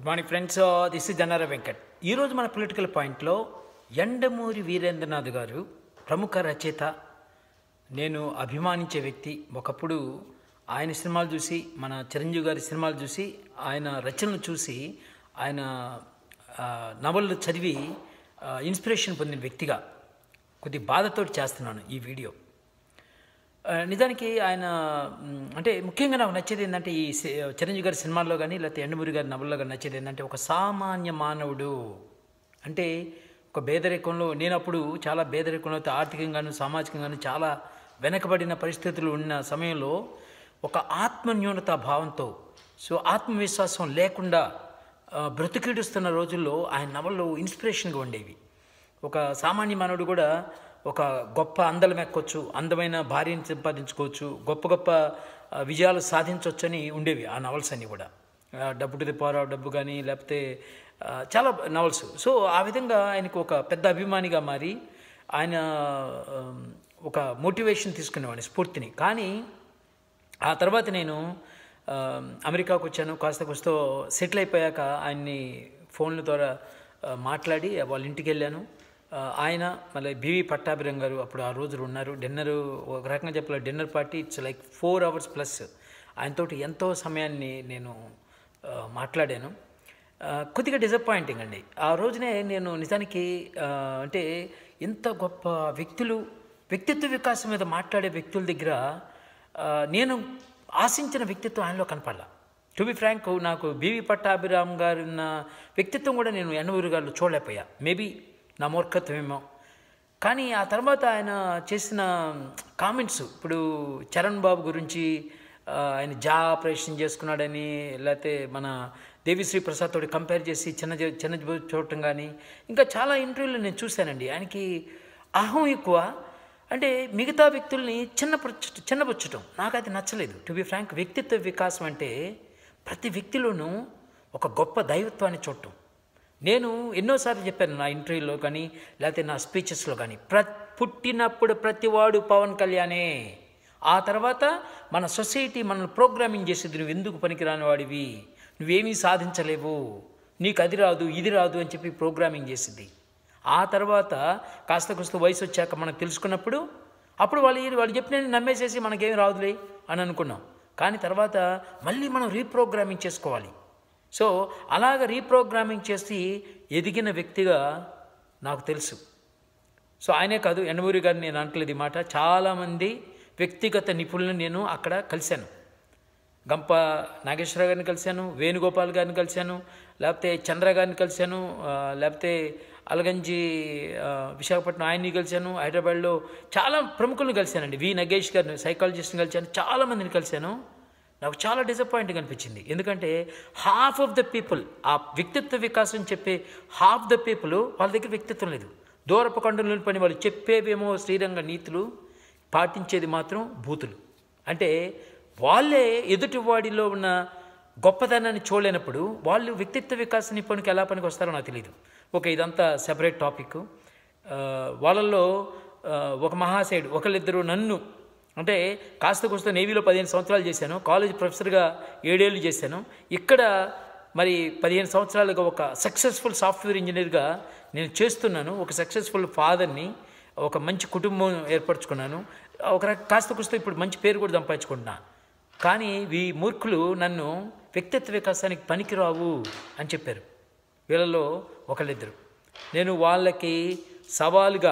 Morning friends this is జనార వెంకట్ ఈరోజు మన పొలిటికల్ పాయింట్లో ఎండమూరి వీరేంద్రనాథ్ గారు ప్రముఖ రచయిత నేను అభిమానించే వ్యక్తి ఒకప్పుడు ఆయన సినిమాలు చూసి మన చిరంజీవి గారి సినిమాలు చూసి ఆయన రచనలు చూసి ఆయన ఆ, నవళ్ళు చదివి ఆ, ఇన్స్పిరేషన్ పొందిన వ్యక్తిగా కొద్ది బాధతోటి చేస్తున్నాను ఈ వీడియో ఆ, నిజానికి ఆయన మ్, అంటే ముఖ్యంగా నాకు నచ్చేది ఏంటంటే ఈ సి- చిరంజీవి గారి సినిమాల్లో కానీ లేకపోతే ఎండమూరి గారి నవల్లో కానీ నచ్చేది ఏంటంటే ఒక సామాన్య మానవుడు అంటే ఒక పేదరికంలో నేను అప్పుడు చాలా పేదరికంలో అయితే ఆర్థికంగాను సామాజికంగాను చాలా వెనకబడిన పరిస్థితులు ఉన్న సమయంలో ఒక ఆత్మన్యూనత భావంతో సో ఆత్మవిశ్వాసం లేకుండా ఆ, బ్రతికిడుస్తున్న రోజుల్లో ఆయన నవళ్ళు ఇన్స్పిరేషన్గా ఉండేవి ఒక సామాన్య మానవుడు కూడా ఒక గొప్ప అందలం ఎక్కొచ్చు అందమైన భార్యని సంపాదించుకోవచ్చు గొప్ప గొప్ప ఆ, విజయాలు సాధించవచ్చు అని ఉండేవి ఆ నవల్స్ అన్నీ కూడా ఆ, డబ్బు టు ది పవర్ ఆఫ్ డబ్బు కానీ లేకపోతే ఆ, చాలా నవల్స్ సో ఆ విధంగా ఆయనకు ఒక పెద్ద అభిమానిగా మారి ఆయన ఆ, ఒక మోటివేషన్ తీసుకునేవాడిని స్ఫూర్తిని కానీ ఆ తర్వాత నేను ఆ, అమెరికాకు వచ్చాను కాస్త కూస్తో సెటిల్ అయిపోయాక ఆయన్ని ఫోన్ల ద్వారా ఆ, మాట్లాడి వాళ్ళ ఇంటికి వెళ్ళాను ఆ, ఆయన మళ్ళీ బివి పట్టాభిరం గారు అప్పుడు ఆ రోజులు ఉన్నారు డిన్నర్ ఒక రకంగా చెప్పాలి dinner party it's like four hours plus ఆయనతోటి ఎంతో సమయాన్ని నేను ఆ, మాట్లాడాను ఆ, కొద్దిగా డిసప్పాయింటింగ్ అండి ఆ రోజునే నేను నిజానికి ఆ, అంటే ఇంత గొప్ప వ్యక్తులు వ్యక్తిత్వ వికాసం మీద మాట్లాడే వ్యక్తుల దగ్గర ఆ, నేను ఆశించిన వ్యక్తిత్వం ఆయనలో కనపడాల టు బి ఫ్రాంక్ నాకు బీవీ పట్టాభిరామ్ గారి ఉన్న వ్యక్తిత్వం కూడా నేను ఎన్నూరు గారు చూడలేకపోయా మేబీ నా మూర్ఖత్వమేమో కానీ ఆ తర్వాత ఆయన చేసిన కామెంట్స్ ఇప్పుడు చరణ్ బాబు గురించి ఆ, ఆయన జా ఆపరేషన్ చేసుకున్నాడని లేకపోతే మన దేవిశ్రీ ప్రసాద్ తోటి కంపేర్ చేసి చిన్న జ- చిన్న జ- చూడటం కానీ ఇంకా చాలా ఇంటర్వ్యూలు నేను చూశానండి ఆయనకి అహం ఎక్కువ అంటే మిగతా వ్యక్తుల్ని చిన్నపుచ్చ చిన్నపుచ్చటం నాకు అది నచ్చలేదు టు బి ఫ్రాంక్ వ్యక్తిత్వ వికాసం అంటే ప్రతి వ్యక్తిలోనూ ఒక గొప్ప దైవత్వాన్ని చూడటం నేను ఎన్నోసార్లు చెప్పాను నా ఇంటర్వ్యూలో కానీ లేకపోతే నా స్పీచెస్లో కానీ ప్ర పుట్టినప్పుడు ప్రతివాడు పవన్ కళ్యాణే ఆ తర్వాత మన సొసైటీ మనల్ని ప్రోగ్రామింగ్ చేసేది నువ్వు ఎందుకు పనికిరాని వాడివి నువ్వేమీ సాధించలేవు నీకు అది రాదు ఇది రాదు అని చెప్పి ప్రోగ్రామింగ్ చేసింది ఆ తర్వాత కాస్త కూస్త వయసు వచ్చాక మనం తెలుసుకున్నప్పుడు అప్పుడు వాళ్ళు వాళ్ళు చెప్పిన నమ్మేసేసి మనకేం రాదులే అని అనుకున్నాం కానీ తర్వాత మళ్ళీ మనం రీప్రోగ్రామింగ్ చేసుకోవాలి సో అలాగ రీప్రోగ్రామింగ్ చేసి ఎదిగిన వ్యక్తిగా నాకు తెలుసు సో ఆయనే కాదు ఎండమూరి గారిని నేను అంటలేదు ఈ మాట చాలామంది వ్యక్తిగత నిపుణులను నేను అక్కడ కలిశాను గంప నాగేశ్వర గారిని కలిశాను వేణుగోపాల్ గారిని కలిశాను లేకపోతే చంద్ర గారిని కలిశాను ఆ, లేకపోతే అలగంజి ఆ, విశాఖపట్నం ఆయన్ని కలిశాను హైదరాబాద్లో చాలా ప్రముఖులను కలిశానండి వి నగేష్ గారిని సైకాలజిస్ట్ని కలిశాను చాలామందిని కలిశాను నాకు చాలా డిసప్పాయింటింగ్ అనిపించింది ఎందుకంటే హాఫ్ ఆఫ్ ద పీపుల్ ఆ వ్యక్తిత్వ వికాసం చెప్పే హాఫ్ ద పీపుల్ వాళ్ళ దగ్గర వ్యక్తిత్వం లేదు దూరపు కండులోని పని వాళ్ళు చెప్పేవేమో శ్రీరంగ నీతులు పాటించేది మాత్రం బూతులు అంటే వాళ్ళే ఎదుటివాడిలో ఉన్న గొప్పతనాన్ని చూడలేనప్పుడు వాళ్ళు వ్యక్తిత్వ వికాస నిపుణునికి ఎలా పనికి వస్తారో నాకు తెలియదు ఓకే ఇదంతా సెపరేట్ టాపిక్ ఆ, వాళ్ళల్లో ఆ, ఒక మహాశయుడు ఒకళ్ళిద్దరు నన్ను అంటే కాస్త కూస్త నేవీలో పదిహేను సంవత్సరాలు చేశాను కాలేజ్ ప్రొఫెసర్గా ఏడేళ్ళు చేశాను ఇక్కడ మరి పదిహేను సంవత్సరాలుగా ఒక సక్సెస్ఫుల్ సాఫ్ట్వేర్ ఇంజనీర్గా నేను చేస్తున్నాను ఒక సక్సెస్ఫుల్ ఫాదర్ని ఒక మంచి కుటుంబం ఏర్పరచుకున్నాను ఒక రక- కాస్త కూస్త ఇప్పుడు మంచి పేరు కూడా సంపాదించుకుంటున్నా కానీ ఈ మూర్ఖులు నన్ను వ్యక్తిత్వ వికాసానికి పనికిరావు అని చెప్పారు వీళ్ళలో ఒకళ్ళిద్దరు నేను వాళ్ళకి సవాలుగా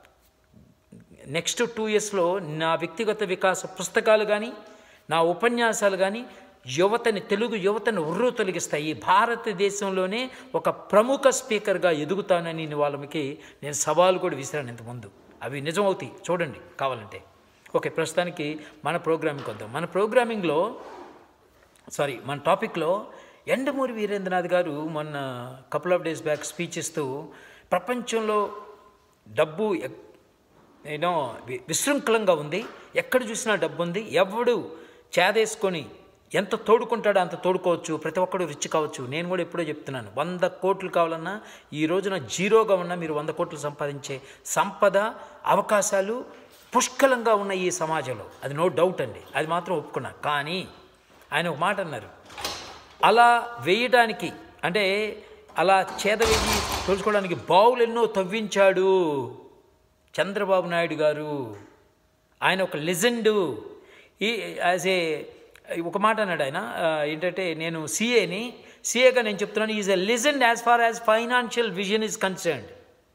నెక్స్ట్ టూ ఇయర్స్లో నా వ్యక్తిగత వికాస పుస్తకాలు కానీ నా ఉపన్యాసాలు కానీ యువతని తెలుగు యువతని ఉర్రు తొలగిస్తాయి భారతదేశంలోనే ఒక ప్రముఖ స్పీకర్గా ఎదుగుతానని వాళ్ళకి నేను సవాలు కూడా విసిరాను ఇంతకుముందు అవి నిజమవుతాయి చూడండి కావాలంటే ఓకే ప్రస్తుతానికి మన ప్రోగ్రామింగ్ వద్దాం మన ప్రోగ్రామింగ్లో సారీ మన టాపిక్లో ఎండమూరి వీరేంద్రనాథ్ గారు మొన్న couple of days back speech ఇస్తూ ప్రపంచంలో డబ్బు ఏదో విశృంఖలంగా ఉంది ఎక్కడ చూసినా డబ్బు ఉంది ఎవడు చేదేసుకొని ఎంత తోడుకుంటాడో అంత తోడుకోవచ్చు ప్రతి ఒక్కడు రిచ్ కావచ్చు నేను కూడా ఎప్పుడో చెప్తున్నాను వంద కోట్లు కావాలన్నా ఈ రోజున జీరోగా ఉన్నా మీరు వంద కోట్లు సంపాదించే సంపద అవకాశాలు పుష్కలంగా ఉన్న ఈ సమాజంలో అది నో డౌట్ అండి అది మాత్రం ఒప్పుకున్నా కానీ ఆయన ఒక మాట అన్నారు అలా వేయడానికి అంటే అలా చేదవేసి తోలుచుకోవడానికి బావులు ఎన్నో తవ్వించాడు చంద్రబాబు నాయుడు గారు ఆయన ఒక లెజెండు ఈ యాజ్ ఏ ఒక మాట అన్నాడు ఆయన ఆ, ఏంటంటే నేను సీఏని సీఏగా నేను చెప్తున్నాను is a legend as far as financial vision is concerned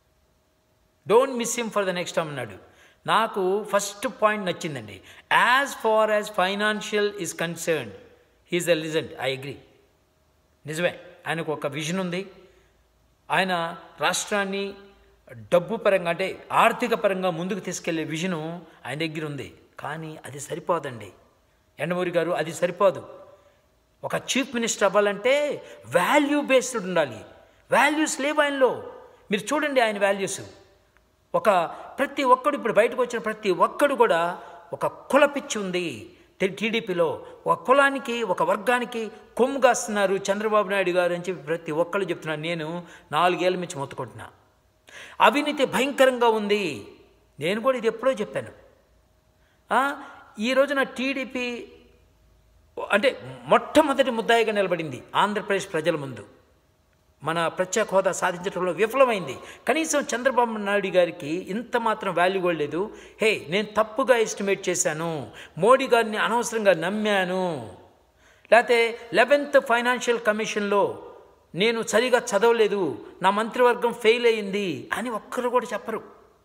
don't miss him for the next time అన్నాడు నాకు ఫస్ట్ పాయింట్ నచ్చిందండి as far as financial is concerned he is the legend I agree నిజమే ఆయనకు ఒక విజన్ ఉంది ఆయన రాష్ట్రాన్ని డబ్బు పరంగా అంటే ఆర్థిక పరంగా ముందుకు తీసుకెళ్లే విజను ఆయన దగ్గర ఉంది కానీ అది సరిపోదండి ఎండమూరి గారు అది సరిపోదు ఒక చీఫ్ మినిస్టర్ అవ్వాలంటే వాల్యూ బేస్డ్ ఉండాలి వాల్యూస్ లేవు ఆయనలో మీరు చూడండి ఆయన వాల్యూస్ ఒక ప్రతి ఒక్కడు ఇప్పుడు బయటకు వచ్చిన ప్రతి ఒక్కడు కూడా ఒక కుల పిచ్చి ఉంది టి- టీడీపీలో ఒక కులానికి ఒక వర్గానికి కొమ్ము కాస్తున్నారు చంద్రబాబు నాయుడు గారు అని చెప్పి ప్రతి ఒక్కళ్ళు చెప్తున్నారు నేను నాలుగేళ్ల నుంచి మొత్తుకుంటున్నా అవినీతి భయంకరంగా ఉంది నేను కూడా ఇది ఎప్పుడో చెప్పాను ఆ, ఈ రోజున టీడీపీ అంటే మొట్టమొదటి ముద్దాయిగా నిలబడింది ఆంధ్రప్రదేశ్ ప్రజల ముందు మన ప్రత్యేక హోదా సాధించడంలో విఫలమైంది కనీసం చంద్రబాబు నాయుడు గారికి ఇంత మాత్రం వాల్యూ కూడా లేదు హే నేను తప్పుగా ఎస్టిమేట్ చేశాను మోడీ గారిని అనవసరంగా నమ్మాను లేకపోతే లెవెన్త్ ఫైనాన్షియల్ కమిషన్లో నేను సరిగా చదవలేదు నా మంత్రివర్గం ఫెయిల్ అయ్యింది అని ఒక్కరు కూడా చెప్పరు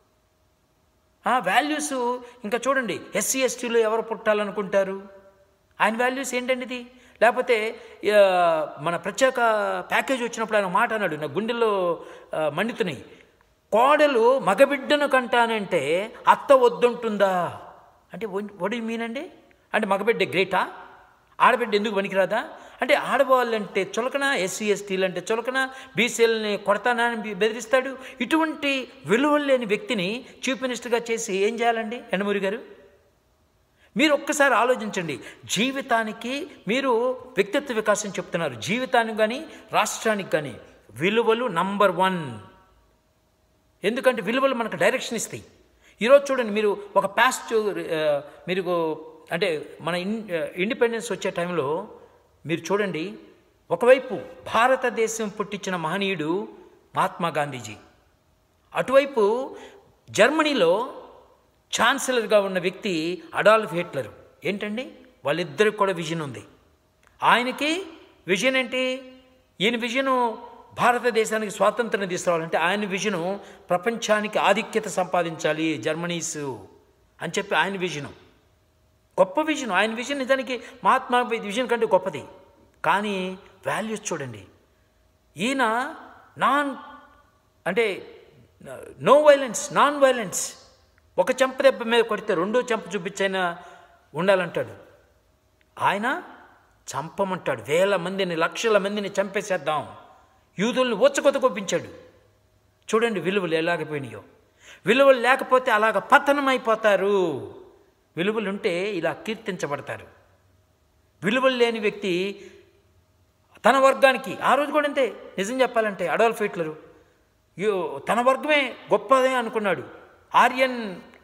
ఆ వాల్యూస్ ఇంకా చూడండి ఎస్సీ ఎస్టీలో ఎవరు పుట్టాలనుకుంటారు ఆయన వాల్యూస్ ఏంటండి ఇది లేకపోతే ఆ, మన ప్రత్యేక ప్యాకేజ్ వచ్చినప్పుడు ఆయన మాట అన్నాడు నా గుండెల్లో ఆ, మండుతున్నాయి కోడలు మగబిడ్డను కంటానంటే అత్త వద్దుంటుందా అంటే వడ్ మీన్ అండి అంటే మగబిడ్డ గ్రేటా ఆడబిడ్డ ఎందుకు పనికిరాదా అంటే ఆడవాళ్ళంటే చులకన ఎస్సీ ఎస్టీలు అంటే చులకన బీసీలని కొడతానని బెదిరిస్తాడు ఇటువంటి విలువలు లేని వ్యక్తిని చీఫ్ మినిస్టర్గా చేసి ఏం చేయాలండి ఎండమూరి గారు మీరు ఒక్కసారి ఆలోచించండి జీవితానికి మీరు వ్యక్తిత్వ వికాసం చెప్తున్నారు జీవితానికి కానీ రాష్ట్రానికి కానీ విలువలు నంబర్ వన్ ఎందుకంటే విలువలు మనకు డైరెక్షన్ ఇస్తాయి ఈరోజు చూడండి మీరు ఒక పాస్ట్ మీరు అంటే మన ఇన్ ఇండిపెండెన్స్ వచ్చే టైంలో మీరు చూడండి ఒకవైపు భారతదేశం పుట్టించిన మహనీయుడు మహాత్మా గాంధీజీ అటువైపు జర్మనీలో ఛాన్సలర్గా ఉన్న వ్యక్తి అడాల్ఫ్ హిట్లర్ ఏంటండి వాళ్ళిద్దరికి కూడా విజన్ ఉంది ఆయనకి విజన్ ఏంటి ఈయన విజను భారతదేశానికి స్వాతంత్రం తీసుకురావాలంటే ఆయన విజను ప్రపంచానికి ఆధిక్యత సంపాదించాలి జర్మనీస్ అని చెప్పి ఆయన విజను గొప్ప విజన్ ఆయన విజన్ నిజానికి మహాత్మా విజన్ కంటే గొప్పది కానీ వాల్యూస్ చూడండి ఈయన నాన్ అంటే నో వైలెన్స్ నాన్ వైలెన్స్ ఒక చెంప దెబ్బ మీద కొడితే రెండో చెంప చూపించైనా ఉండాలంటాడు ఆయన చంపమంటాడు వేల మందిని లక్షల మందిని చంపేసేద్దాం యూదుల్ని ఊచకొత కొప్పించాడు చూడండి విలువలు ఎలాగపోయినాయో విలువలు లేకపోతే అలాగ పతనమైపోతారు విలువలు ఉంటే ఇలా కీర్తించబడతారు విలువలు లేని వ్యక్తి తన వర్గానికి ఆ రోజు కూడా అంతే నిజం చెప్పాలంటే అడాల్ఫ్ హిట్లరు యో తన వర్గమే గొప్పదే అనుకున్నాడు ఆర్యన్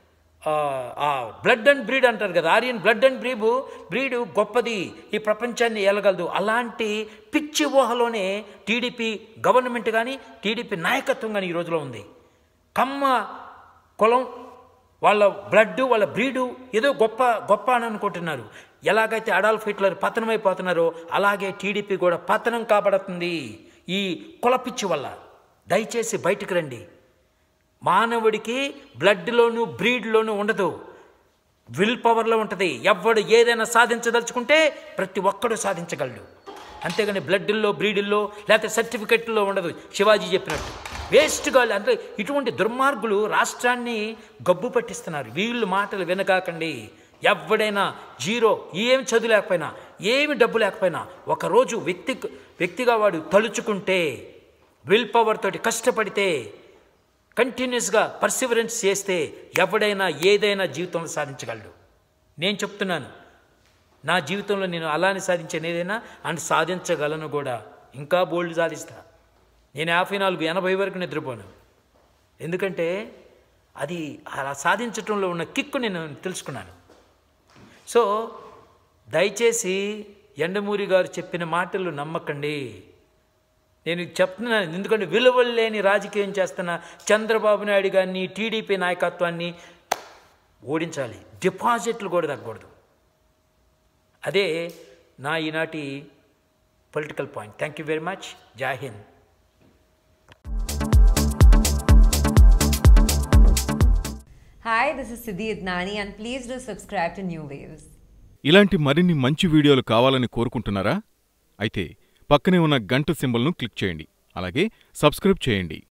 బ్లడ్ అండ్ బ్రీడ్ అంటారు కదా ఆర్యన్ బ్లడ్ అండ్ బ్రీబు బ్రీడు గొప్పది ఈ ప్రపంచాన్ని ఏలగలదు అలాంటి పిచ్చి ఊహలోనే టీడీపీ గవర్నమెంట్ కానీ టీడీపీ నాయకత్వం కానీ ఈ రోజులో ఉంది కమ్మ కులం వాళ్ళ బ్లడ్ వాళ్ళ బ్రీడు ఏదో గొప్ప గొప్ప అని అనుకుంటున్నారు ఎలాగైతే అడాల్ఫ్ హిట్లర్ పతనమైపోతున్నారో అలాగే టీడీపీ కూడా పతనం కాబడుతుంది ఈ కులపిచ్చి వల్ల దయచేసి బయటకు రండి మానవుడికి బ్లడ్లోను బ్రీడ్లోనూ ఉండదు విల్ పవర్లో ఉంటుంది ఎవడు ఏదైనా సాధించదలుచుకుంటే ప్రతి ఒక్కడు సాధించగలడు అంతేగాని బ్లడ్ల్లో బ్రీడుల్లో లేకపోతే సర్టిఫికెట్లో ఉండదు శివాజీ చెప్పినట్టు వేస్ట్గా అంటే ఇటువంటి దుర్మార్గులు రాష్ట్రాన్ని గబ్బు పట్టిస్తున్నారు వీళ్ళు మాటలు వినకాకండి ఎవడైనా జీరో ఏం చదువు లేకపోయినా ఏమి డబ్బు లేకపోయినా ఒకరోజు వ్యక్తి వ్యక్తిగా వాడు తలుచుకుంటే విల్ పవర్ తోటి కష్టపడితే కంటిన్యూస్గా పర్సివరెన్స్ చేస్తే ఎవడైనా ఏదైనా జీవితంలో సాధించగలడు నేను చెప్తున్నాను నా జీవితంలో నేను అలానే సాధించాను ఏదైనా అని సాధించగలను కూడా ఇంకా బోల్డ్ సాధిస్తా నేను యాభై నాలుగు ఎనభై వరకు నిద్రపోను ఎందుకంటే అది అలా సాధించటంలో ఉన్న కిక్కు నేను తెలుసుకున్నాను సో దయచేసి ఎండమూరి గారు చెప్పిన మాటలు నమ్మకండి నేను చెప్తున్నాను ఎందుకంటే విలువలు లేని రాజకీయం చేస్తున్న చంద్రబాబు నాయుడు గారిని టీడీపీ నాయకత్వాన్ని ఓడించాలి డిపాజిట్లు కూడా తగ్గకూడదు అదే నా ఈనాటి political point thank you very much జై Hind Hi, this is Siddhi Idnani, and please do subscribe to New Waves. ఇలాంటి మరిన్ని మంచి వీడియోలు కావాలని కోరుకుంటున్నారా అయితే పక్కనే ఉన్న గంట సింబల్ను క్లిక్ చేయండి అలాగే సబ్స్క్రైబ్ చేయండి